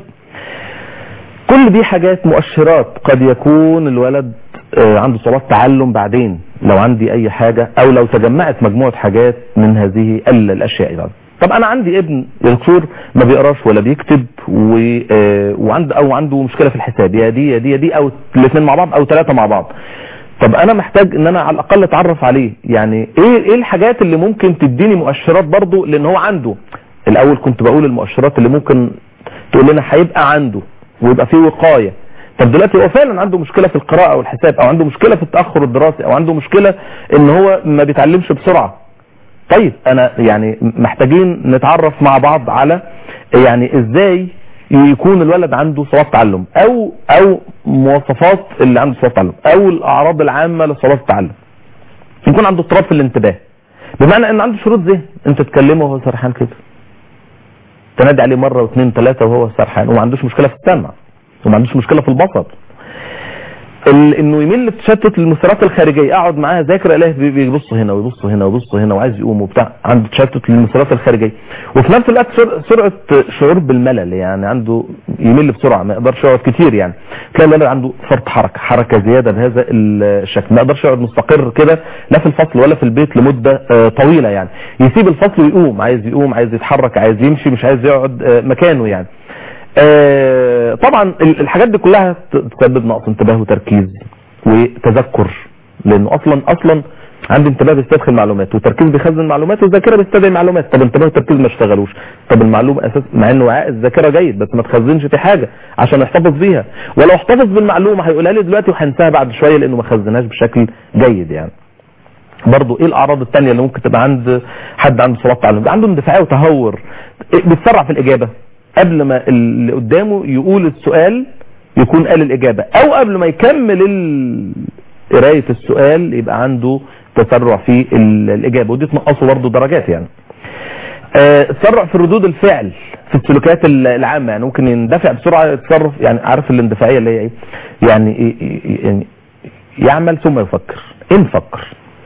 كل دي حاجات مؤشرات قد يكون الولد آه، عنده صعوبات تعلم بعدين لو عندي اي حاجة او لو تجمعت مجموعة حاجات من هذه ال- الاشياء يعني. طب انا عندي ابن يا دكتور ما بيقراش ولا بيكتب و... آه، وعند او عنده مشكلة في الحساب يا دي يا دي يا دي او الاثنين مع بعض او ثلاثة مع بعض طب انا محتاج ان انا على الاقل اتعرف عليه يعني ايه ايه الحاجات اللي ممكن تديني مؤشرات برضه لان هو عنده الاول كنت بقول المؤشرات اللي ممكن تقول لنا هيبقى عنده ويبقى فيه وقايه طب دلوقتي هو فعلا عنده مشكله في القراءه والحساب او عنده مشكله في التاخر الدراسي او عنده مشكله ان هو ما بيتعلمش بسرعه طيب انا يعني محتاجين نتعرف مع بعض على يعني ازاي يكون الولد عنده صعوبات تعلم او او مواصفات اللي عنده صعوبات تعلم او الاعراض العامه لصعوبات التعلم يكون عنده اضطراب في الانتباه بمعنى ان عنده شروط ذهن انت تكلمه وهو سرحان كده تنادي عليه مره واثنين ثلاثه وهو سرحان وما عندوش مشكله في السمع وما عندوش مشكله في البصر ال- انه يميل لتشتت المثيرات الخارجيه اقعد معاه ذاكر الاقيه بي- بيبص هنا ويبص هنا ويبص هنا وعايز يقوم وبتاع عنده تشتت للمثيرات الخارجيه وفي نفس الوقت سر- سرعه شعور بالملل يعني عنده يمل بسرعه ما يقدرش يقعد كتير يعني تلاقي الولد عنده فرط حركه حركه زياده بهذا الشكل ما يقدرش يقعد مستقر كده لا في الفصل ولا في البيت لمده آه، طويله يعني يسيب الفصل ويقوم عايز يقوم عايز يتحرك عايز يمشي مش عايز يقعد آه، مكانه يعني آه، طبعا ال- الحاجات دي كلها ت- تسبب نقص انتباه وتركيز وتذكر لانه اصلا اصلا عندي انتباه بيستدخل معلومات وتركيز بيخزن معلومات والذاكره بيستدعي معلومات طب انتباه وتركيز ما اشتغلوش طب المعلومه اساس مع انه وعاء الذاكره جيد بس ما تخزنش في حاجه عشان يحتفظ بيها ولو احتفظ بالمعلومه هيقولها لي دلوقتي وهنساها بعد شويه لانه ما خزنهاش بشكل جيد يعني برضو ايه الاعراض التانية اللي ممكن تبقى عند حد عنده صلاه تعلم عنده اندفاعيه وتهور إيه، بيتسرع في الاجابه قبل ما اللي قدامه يقول السؤال يكون قال الاجابه او قبل ما يكمل ال- قرايه السؤال يبقى عنده تسرع في ال- الاجابه ودي تنقصه برضه درجات يعني آه، تسرع في ردود الفعل في السلوكيات ال- العامه يعني ممكن يندفع بسرعه يتصرف يعني عارف الاندفاعيه اللي هي ايه يعني إيه- إيه- يعني يعمل ثم يفكر ان فكر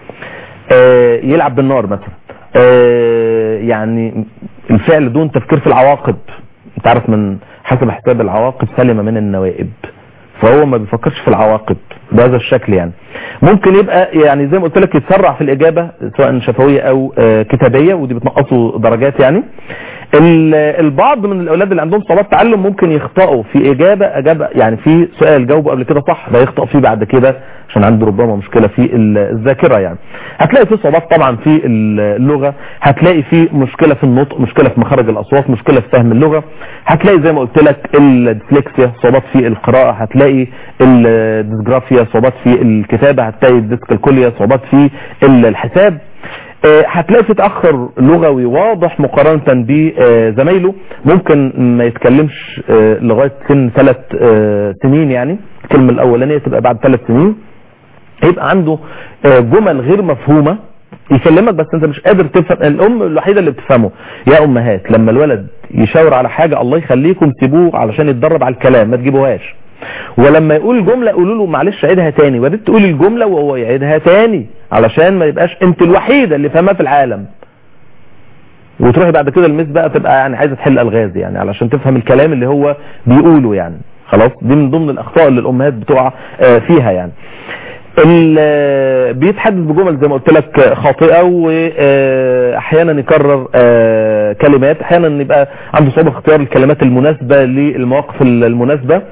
آه، يلعب بالنار مثلا آه، يعني الفعل دون تفكير في العواقب انت عارف من حسب حساب العواقب سلمة من النوائب فهو ما بيفكرش في العواقب بهذا الشكل يعني ممكن يبقى يعني زي ما قلت لك يتسرع في الإجابة سواء شفوية أو آه، كتابية ودي بتنقصه درجات يعني ال- البعض من الأولاد اللي عندهم صعوبات تعلم ممكن يخطئوا في إجابة أجابة يعني في سؤال جاوبه قبل كده صح ده يخطئ فيه بعد كده عشان عنده ربما مشكلة في ال- الذاكرة يعني هتلاقي في صعوبات طبعا في اللغة هتلاقي في مشكلة في النطق مشكلة في مخارج الأصوات مشكلة في فهم اللغة هتلاقي زي ما قلت لك الديسلكسيا صعوبات في القراءة هتلاقي الديسجرافيا صعوبات في الكتابة هتلاقي الديسكالكوليا صعوبات في الحساب آه، هتلاقي في تأخر لغوي واضح مقارنة بزمايله ممكن ما يتكلمش آه، لغاية سن ثلاث آه، سنين يعني الكلمة الأولانية تبقى بعد ثلاث سنين يبقى عنده آه، جمل غير مفهومة يكلمك بس انت مش قادر تفهم الام الوحيدة اللي بتفهمه يا امهات لما الولد يشاور على حاجة الله يخليكم سيبوه علشان يتدرب على الكلام ما تجيبوهاش ولما يقول جملة قولوا له معلش عيدها تاني وبعدين تقول الجملة وهو يعيدها تاني علشان ما يبقاش انت الوحيدة اللي فاهمها في العالم وتروحي بعد كده المس بقى تبقى يعني عايزه تحل الغاز يعني علشان تفهم الكلام اللي هو بيقوله يعني خلاص دي من ضمن الاخطاء اللي الامهات بتقع آه، فيها يعني ال- آه، بيتحدث بجمل زي ما قلت لك آه، خاطئه واحيانا يكرر آه، كلمات احيانا يبقى عنده صعوبه في اختيار الكلمات المناسبه للمواقف المناسبه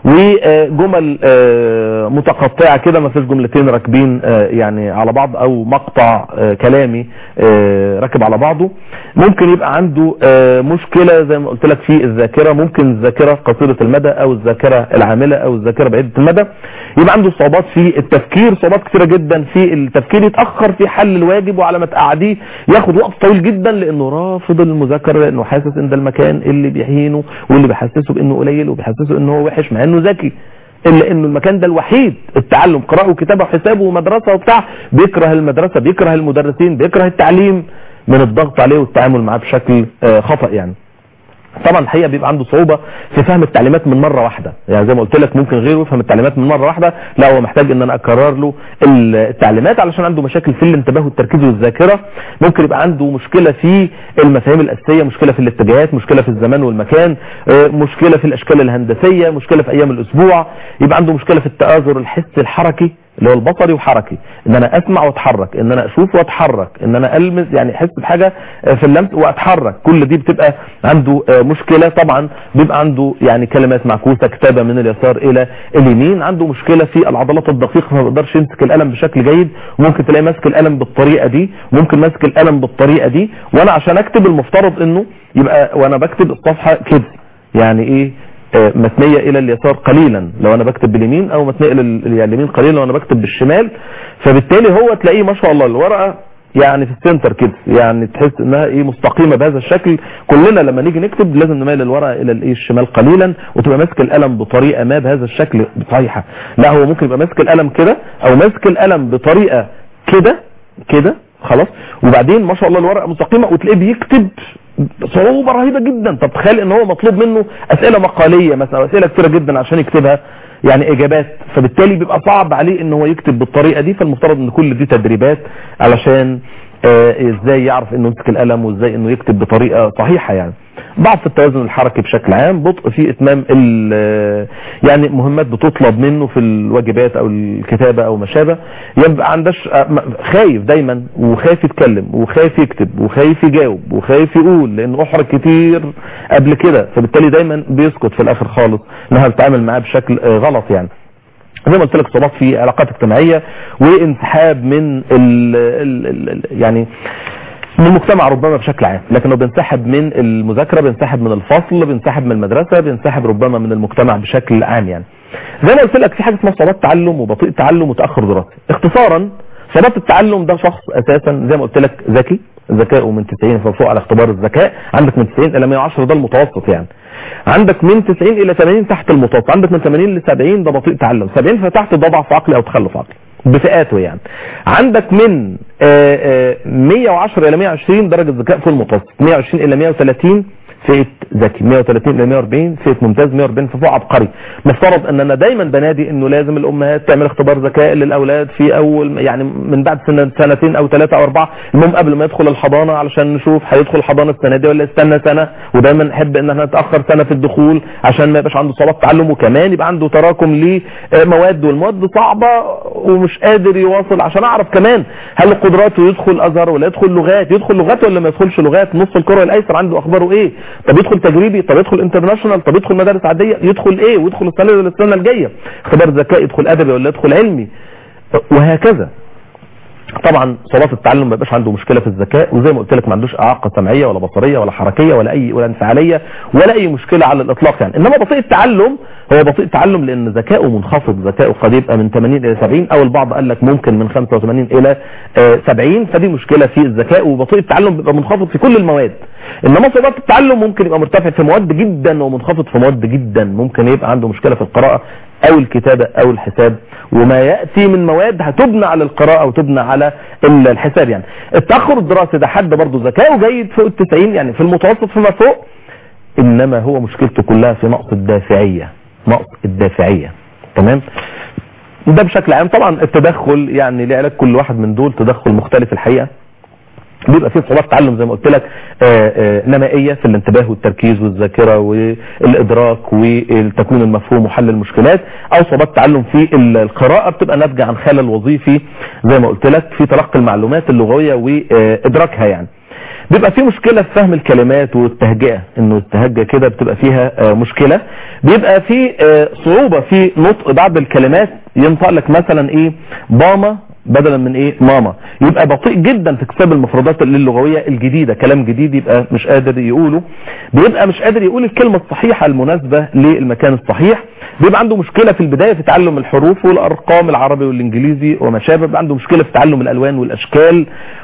وجمل آه، متقطعه كده ما فيش جملتين راكبين آه، يعني على بعض او مقطع آه، كلامي آه، راكب على بعضه ممكن يبقى عنده آه، مشكله زي ما قلت لك في الذاكره ممكن الذاكره قصيره المدى او الذاكره العامله او الذاكره بعيده المدى يبقى عنده صعوبات في التفكير صعوبات كثيره جدا في التفكير يتاخر في حل الواجب وعلى ما تقعديه ياخد وقت طويل جدا لانه رافض المذاكره لانه حاسس ان ده المكان اللي بيهينه واللي بيحسسه بانه قليل وبيحسسه انه هو وحش مع انه ذكي الا انه المكان ده الوحيد التعلم قراءه وكتابه وحسابه ومدرسه وبتاع بيكره المدرسه بيكره المدرسين بيكره التعليم من الضغط عليه والتعامل معاه بشكل آه، خطأ يعني طبعا الحقيقه بيبقى عنده صعوبه في فهم التعليمات من مره واحده يعني زي ما قلت لك ممكن غيره يفهم التعليمات من مره واحده لا هو محتاج ان انا اكرر له التعليمات علشان عنده مشاكل في الانتباه والتركيز والذاكره ممكن يبقى عنده مشكله في المفاهيم الاساسيه مشكله في الاتجاهات مشكله في الزمان والمكان آه، مشكله في الاشكال الهندسيه مشكله في ايام الاسبوع يبقى عنده مشكله في التآزر الحسي الحركي اللي هو البصري وحركي ان انا اسمع واتحرك ان انا اشوف واتحرك ان انا المس يعني احس بحاجه آه، في اللمس واتحرك كل دي بتبقى عنده آه، مشكله طبعا بيبقى عنده يعني كلمات معكوسه كتابه من اليسار الى اليمين عنده مشكله في العضلات الدقيقه فما بيقدرش يمسك القلم بشكل جيد وممكن تلاقي ماسك القلم بالطريقه دي وممكن ماسك القلم بالطريقه دي وانا عشان اكتب المفترض انه يبقى وانا بكتب الصفحه كده يعني ايه آه، مثنية الى اليسار قليلا لو انا بكتب باليمين او مثنية الى ال- يعني اليمين قليلا لو انا بكتب بالشمال فبالتالي هو تلاقيه ما شاء الله الورقة يعني في السنتر كده يعني تحس انها ايه مستقيمة بهذا الشكل كلنا لما نيجي نكتب لازم نميل الورقة الى الايه الشمال قليلا وتبقى ماسك القلم بطريقة ما بهذا الشكل صحيحة لا هو ممكن يبقى ماسك القلم كده او ماسك القلم بطريقة كده كده خلاص وبعدين ما شاء الله الورقه مستقيمه وتلاقيه بيكتب صعوبه رهيبه جدا طب تخيل ان هو مطلوب منه اسئله مقاليه مثلا اسئله كتيره جدا عشان يكتبها يعني اجابات فبالتالي بيبقى صعب عليه ان هو يكتب بالطريقه دي فالمفترض ان كل دي تدريبات علشان آه ازاي يعرف انه يمسك القلم وازاي انه يكتب بطريقه صحيحه يعني ضعف التوازن الحركي بشكل عام بطء في اتمام ال- يعني مهمات بتطلب منه في الواجبات او الكتابه او ما شابه يبقى عندش خايف دايما وخايف يتكلم وخايف يكتب وخايف يجاوب وخايف يقول لانه احرج كتير قبل كده فبالتالي دايما بيسكت في الاخر خالص انها بتتعامل معاه بشكل آه، غلط يعني زي ما قلت لك صعوبات في علاقات اجتماعيه وانسحاب من ال ال ال ال يعني من المجتمع ربما بشكل عام لكنه بينسحب من المذاكره بينسحب من الفصل بينسحب من المدرسه بينسحب ربما من المجتمع بشكل عام يعني زي ما قلت لك في حاجه اسمها صعوبات تعلم وبطيء تعلم وتاخر دراسي اختصارا صعوبات التعلم ده شخص اساسا زي ما قلت لك ذكي ذكائه من 90 فوق على اختبار الذكاء عندك من 90 الى 110 ده المتوسط يعني عندك من 90 الى 80 تحت المتوسط عندك من 80 ل 70 ده بطيء تعلم 70 فتحت ده ضعف عقلي او تخلف عقلي بفئاته يعني عندك من آه، آه، 110 الى 120 درجه ذكاء فوق المتوسط 120 الى 130 فئه ذكي 130 الى 140 فئه ممتاز 140 في فوق عبقري مفترض ان انا دايما بنادي انه لازم الامهات تعمل اختبار ذكاء للاولاد في اول يعني من بعد سنه سنتين او ثلاثه او اربعه المهم قبل ما يدخل الحضانه علشان نشوف هيدخل الحضانه السنه دي ولا يستنى سنه ودايما نحب ان احنا نتاخر سنه في الدخول عشان ما يبقاش عنده صعوبات تعلم وكمان يبقى عنده تراكم لمواد والمواد صعبه ومش قادر يواصل عشان اعرف كمان هل قدراته يدخل ازهر ولا يدخل لغات يدخل لغات ولا ما يدخلش لغات نص الكره الايسر عنده اخباره ايه طب يدخل تجريبي طب يدخل انترناشونال طب يدخل مدارس عاديه يدخل ايه ويدخل السنه دي ولا السنه الجايه اختبار ذكاء يدخل ادبي ولا يدخل علمي وهكذا طبعا صعوبات التعلم ما يبقاش عنده مشكله في الذكاء وزي ما قلت لك ما عندوش اعاقه سمعيه ولا بصريه ولا حركيه ولا اي ولا انفعاليه ولا اي مشكله على الاطلاق يعني انما بطيء التعلم هو بطيء التعلم لان ذكائه منخفض ذكائه قد يبقى من 80 الى 70 او البعض قال لك ممكن من 85 الى آه، 70 فدي مشكله في الذكاء وبطيء التعلم بيبقى منخفض في كل المواد انما صعوبات التعلم ممكن يبقى مرتفع في مواد جدا ومنخفض في مواد جدا ممكن يبقى عنده مشكله في القراءه او الكتابه او الحساب وما ياتي من مواد هتبنى على القراءه وتبنى على ال- الحساب يعني التاخر الدراسي ده حد برضه ذكائه جيد فوق ال 90 يعني في المتوسط فيما فوق انما هو مشكلته كلها في نقص الدافعيه نقص الدافعيه تمام ده بشكل عام طبعا التدخل يعني لعلاج كل واحد من دول تدخل مختلف الحقيقه بيبقى فيه صعوبات تعلم زي ما قلت لك آه، آه، نمائيه في الانتباه والتركيز والذاكره والادراك والتكوين المفهوم وحل المشكلات او صعوبات تعلم في ال- القراءه بتبقى ناتجه عن خلل وظيفي زي ما قلت لك في تلقي المعلومات اللغويه وادراكها يعني بيبقى في مشكلة في فهم الكلمات والتهجئة انه التهجئة كده بتبقى فيها آه، مشكلة بيبقى في آه، صعوبة في نطق بعض الكلمات ينطق لك مثلا ايه باما بدلا من ايه ماما يبقى بطيء جدا في اكتساب المفردات اللغويه الجديده كلام جديد يبقى مش قادر يقوله بيبقى مش قادر يقول الكلمه الصحيحه المناسبه للمكان الصحيح بيبقى عنده مشكله في البدايه في تعلم الحروف والارقام العربي والانجليزي وما شابه بيبقى عنده مشكله في تعلم الالوان والاشكال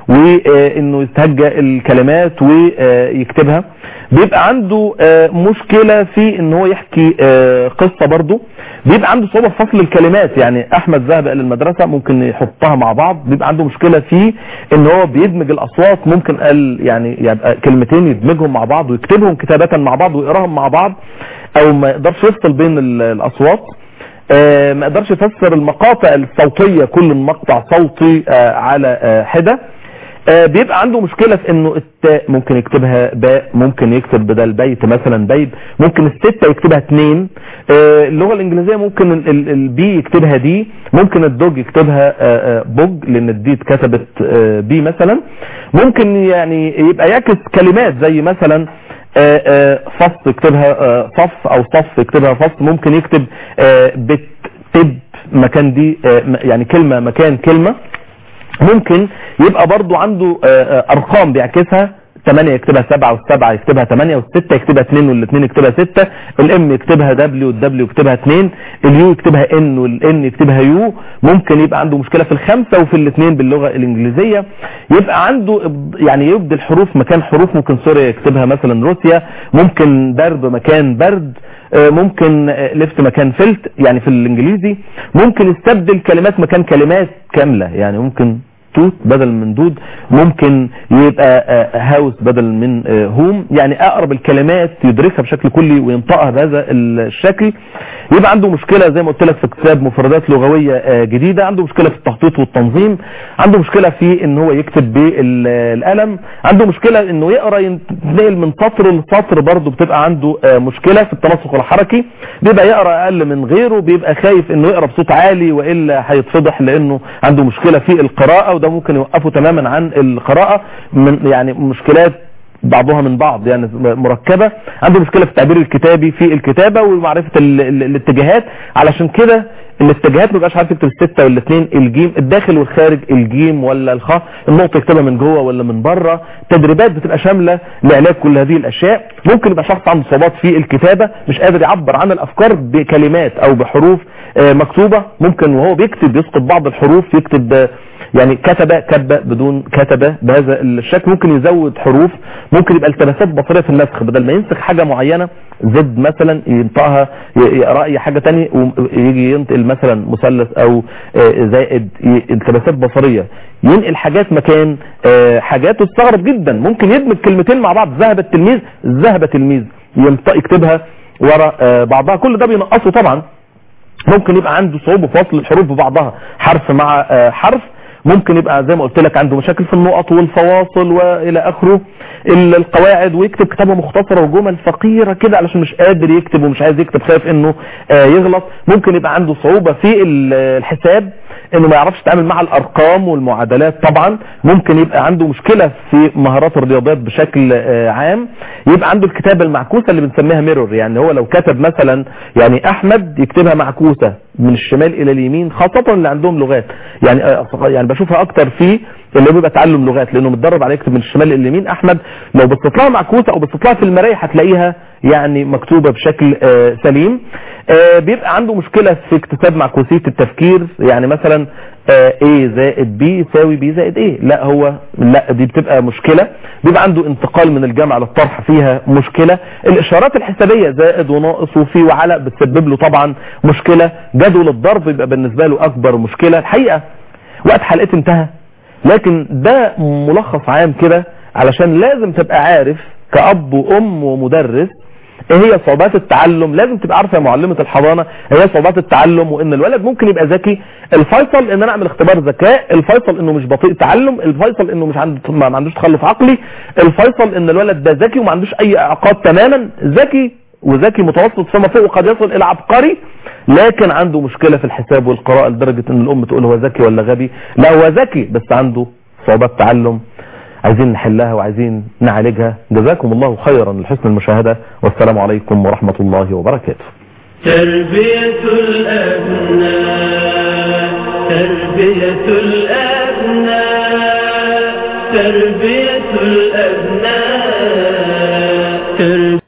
وانه يستهجى الكلمات ويكتبها بيبقى عنده آه، مشكله في ان هو يحكي آه، قصه برضه بيبقى عنده صعوبه في فصل الكلمات يعني احمد ذهب الى المدرسه ممكن يحطها مع بعض بيبقى عنده مشكله في ان هو بيدمج الاصوات ممكن قال يعني يبقى كلمتين يدمجهم مع بعض ويكتبهم كتابه مع بعض ويقراهم مع بعض او ما يقدرش يفصل بين ال- الاصوات آه، ما يقدرش يفسر المقاطع الصوتيه كل مقطع صوتي آه، على آه، حده آه، بيبقى عنده مشكلة في انه التاء ممكن يكتبها باء ممكن يكتب بدل بيت مثلا بيب ممكن الستة يكتبها اتنين آه، اللغة الانجليزية ممكن ال- ال- البي يكتبها دي ممكن الدوج يكتبها آه، آه، بوج لان الدي اتكتبت آه، بي مثلا ممكن يعني يبقى يعكس كلمات زي مثلا آه، آه، فص يكتبها آه، صف او صف يكتبها فص ممكن يكتب آه، بت تب مكان دي آه، م- يعني كلمة مكان كلمة ممكن يبقى برضو عنده آه، آه، ارقام بيعكسها 8 يكتبها 7 والسبعة يكتبها 8 والستة يكتبها 2 والاثنين يكتبها 6 الام يكتبها دبليو والدبليو يكتبها 2 اليو يكتبها ان والان يكتبها يو ممكن يبقى عنده مشكلة في الخمسة وفي الاثنين باللغة الانجليزية يبقى عنده إب- يعني يبدل حروف مكان حروف ممكن سوريا يكتبها مثلا روسيا ممكن برد مكان برد آه، ممكن آه، لفت مكان فلت يعني في الانجليزي ممكن يستبدل كلمات مكان كلمات كاملة يعني ممكن توت بدل من دود ممكن يبقى آه، هاوس بدل من آه، هوم يعني اقرب الكلمات يدركها بشكل كلي وينطقها بهذا الشكل يبقى عنده مشكله زي ما قلت لك في كتاب مفردات لغويه آه، جديده عنده مشكله في التخطيط والتنظيم عنده مشكله في ان هو يكتب بالقلم عنده مشكله انه يقرا ينتقل من سطر لسطر برضه بتبقى عنده آه، مشكله في التناسق الحركي بيبقى يقرا اقل من غيره بيبقى خايف انه يقرا بصوت عالي والا هيتفضح لانه عنده مشكله في القراءه وده ممكن يوقفه تماما عن القراءه من يعني مشكلات بعضها من بعض يعني مركبة عنده مشكلة في التعبير الكتابي في الكتابة ومعرفة ال- ال- الاتجاهات علشان كده الاتجاهات ما بقاش عارف يكتب الستة ولا الاثنين الجيم الداخل والخارج الجيم ولا الخاء النقطة يكتبها من جوه ولا من بره تدريبات بتبقى شاملة لعلاج كل هذه الاشياء ممكن يبقى شخص عنده صعوبات في الكتابة مش قادر يعبر عن الافكار بكلمات او بحروف آه، مكتوبة ممكن وهو بيكتب يسقط بعض الحروف يكتب آه، يعني كتب كب بدون كتب بهذا الشكل ممكن يزود حروف ممكن يبقى التباسات بصريه في النسخ بدل ما ينسخ حاجه معينه زد مثلا ينطقها ي- يقرا اي حاجه تانية ويجي ينقل مثلا مثلث او آه، زائد ي- التباسات بصريه ينقل حاجات مكان آه، حاجات تستغرب جدا ممكن يدمج كلمتين مع بعض ذهب التلميذ ذهب تلميذ ينطق يكتبها ورا آه، بعضها كل ده بينقصه طبعا ممكن يبقى عنده صعوبة في وصل الحروف ببعضها حرف مع آه، حرف ممكن يبقى زي ما قلت لك عنده مشاكل في النقط والفواصل والى اخره ال- القواعد ويكتب كتابه مختصره وجمل فقيره كده علشان مش قادر يكتب ومش عايز يكتب خايف انه آه، يغلط ممكن يبقى عنده صعوبه في ال- الحساب انه ما يعرفش يتعامل مع الارقام والمعادلات طبعا ممكن يبقى عنده مشكله في مهارات الرياضيات بشكل آه، عام يبقى عنده الكتابه المعكوسه اللي بنسميها ميرور يعني هو لو كتب مثلا يعني احمد يكتبها معكوسه من الشمال الى اليمين خاصه اللي عندهم لغات يعني آه، يعني بشوفها اكتر في اللي هو بيبقى تعلم لغات لانه متدرب على يكتب من الشمال الى اليمين احمد لو بصيت لها معكوسه او بصيت لها في المرايه هتلاقيها يعني مكتوبه بشكل آه، سليم آه، بيبقى عنده مشكله في اكتساب معكوسيه التفكير يعني مثلا آه، A زائد B يساوي B زائد A لا هو لا دي بتبقى مشكلة بيبقى عنده انتقال من الجمع للطرح فيها مشكلة الاشارات الحسابية زائد وناقص وفي وعلى بتسبب له طبعا مشكلة جدول الضرب يبقى بالنسبة له اكبر مشكلة الحقيقة وقت حلقتي انتهى لكن ده ملخص عام كده علشان لازم تبقى عارف كأب وأم ومدرس ايه هي صعوبات التعلم لازم تبقى عارفه يا معلمه الحضانه ايه هي صعوبات التعلم وان الولد ممكن يبقى ذكي الفيصل ان انا اعمل اختبار ذكاء الفيصل انه مش بطيء تعلم الفيصل انه مش عنده ما عندوش تخلف عقلي الفيصل ان الولد ده ذكي وما عندوش اي اعاقات تماما ذكي وذكي متوسط فما فوق وقد يصل الى عبقري لكن عنده مشكله في الحساب والقراءه لدرجه ان الام تقول هو ذكي ولا غبي لا هو ذكي بس عنده صعوبات تعلم عايزين نحلها وعايزين نعالجها جزاكم الله خيرا لحسن المشاهدة والسلام عليكم ورحمة الله وبركاته تربية الأبناء تربية الأبناء تربية الأبناء تربية